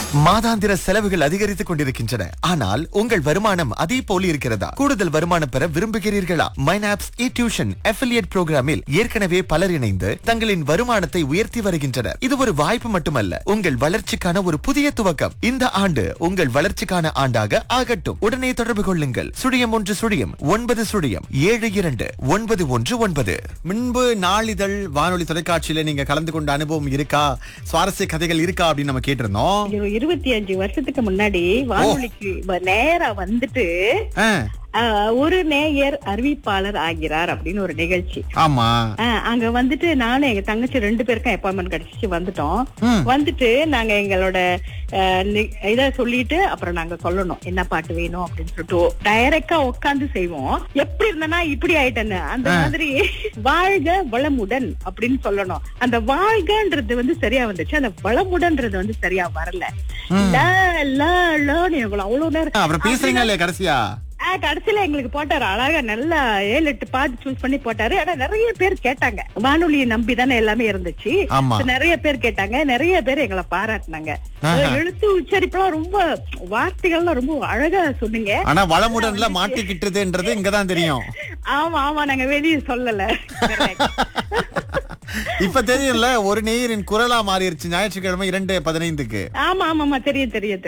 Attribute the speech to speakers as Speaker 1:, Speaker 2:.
Speaker 1: மாதாந்திர செலவுகள் அதிகரித்துக் கொண்டிருக்கின்றன ஆனால் உங்கள் வருமானம் அதே போல இருக்கிறதா கூடுதல் வருமானம் பெற விரும்புகிறீர்களா மைனாப்ஸ் இ டியூஷன் அஃபிலியேட் புரோகிராமில் ஏற்கனவே பலர் இணைந்து தங்களின் வருமானத்தை உயர்த்தி வருகின்றனர் இது ஒரு வாய்ப்பு மட்டுமல்ல உங்கள் வளர்ச்சிக்கான ஒரு புதிய துவக்கம் இந்த ஆண்டு உங்கள் வளர்ச்சிக்கான ஆண்டாக ஆகட்டும் உடனே தொடர்பு கொள்ளுங்கள் சுழியம் ஒன்று சுழியம் ஒன்பது சுழியம் ஏழு இரண்டு ஒன்பது ஒன்று ஒன்பது
Speaker 2: முன்பு நாளிதழ் வானொலி தொலைக்காட்சியில நீங்க கலந்து கொண்ட அனுபவம் இருக்கா சுவாரஸ்ய கதைகள் இருக்கா அப்படின்னு நம்ம கேட்டிருந்தோம்
Speaker 3: ஒரு இருபத்தி அஞ்சு வருஷத்துக்கு முன்னாடி வானொலிக்கு வ- நேரா வந்துட்டு
Speaker 2: ஆ,
Speaker 3: ஆஹ், ஒரு நேயர் அறிவிப்பாளர் ஆகிறார் அப்படின்னு ஒரு நிகழ்ச்சி
Speaker 2: ஆமா
Speaker 3: ஆஹ், அங்க வந்துட்டு நானும் எங்க தங்கச்சி ரெண்டு பேருக்கும் அப்பாயின்மெண்ட் கிடைச்சிச்சு வந்துட்டோம்
Speaker 2: ம்.
Speaker 3: வந்துட்டு நாங்க எங்களோட ஆஹ், நி- இத சொல்லிட்டு அப்புறம் நாங்க சொல்லணும் என்ன பாட்டு வேணும் அப்படின்னு சொல்லிட்டு டைரக்டா உட்கார்ந்து செய்வோம் எப்படி இருந்தனா இப்படி ஆயிட்டேன்னு அந்த மாதிரி வாழ்க வளமுடன் அப்படின்னு சொல்லணும் அந்த வாழ்கன்றது வந்து சரியா வந்துச்சு அந்த வளமுடன்றது வந்து சரியா வரல ல, ல, லன்னு எவ்வளவு அவ்வளவு நேரம்
Speaker 2: அப்புறம் பேசுறீங்க இல்லையா கடைசியா
Speaker 3: ஆ, கடைசியில எங்களுக்கு போட்டாரு அழகா நல்லா ஏழு எட்டு பாட்டு சூஸ் பண்ணி போட்டாரு ஆனா நிறைய பேர் கேட்டாங்க வானொலியை நம்பி தானே எல்லாமே இருந்துச்சு
Speaker 2: ஆமா.
Speaker 3: So, நிறைய பேர் கேட்டாங்க நிறைய பேர் எங்களை பாராட்டினாங்க
Speaker 2: ஆஹா.
Speaker 3: எழுத்து உச்சரிப்புலாம் ரொம்ப வார்த்தைகள்லாம் ரொம்ப அழகா சொன்னீங்க
Speaker 2: ஆனா வளமுடன்ல மாட்டிக்கிட்டதுன்றது இங்கதான் தெரியும்
Speaker 3: ஆமா ஆமா நாங்க வெளியே சொல்லல
Speaker 2: இப்ப தெரியும்ல ஒரு நேயரின் குரலா மாறிடுச்சு ஞாயிற்றுக்கிழமை இரண்டு பதினைந்துக்கு
Speaker 3: ஆமா ஆமா ஆமா தெரியும் தெரியும் தெரியும்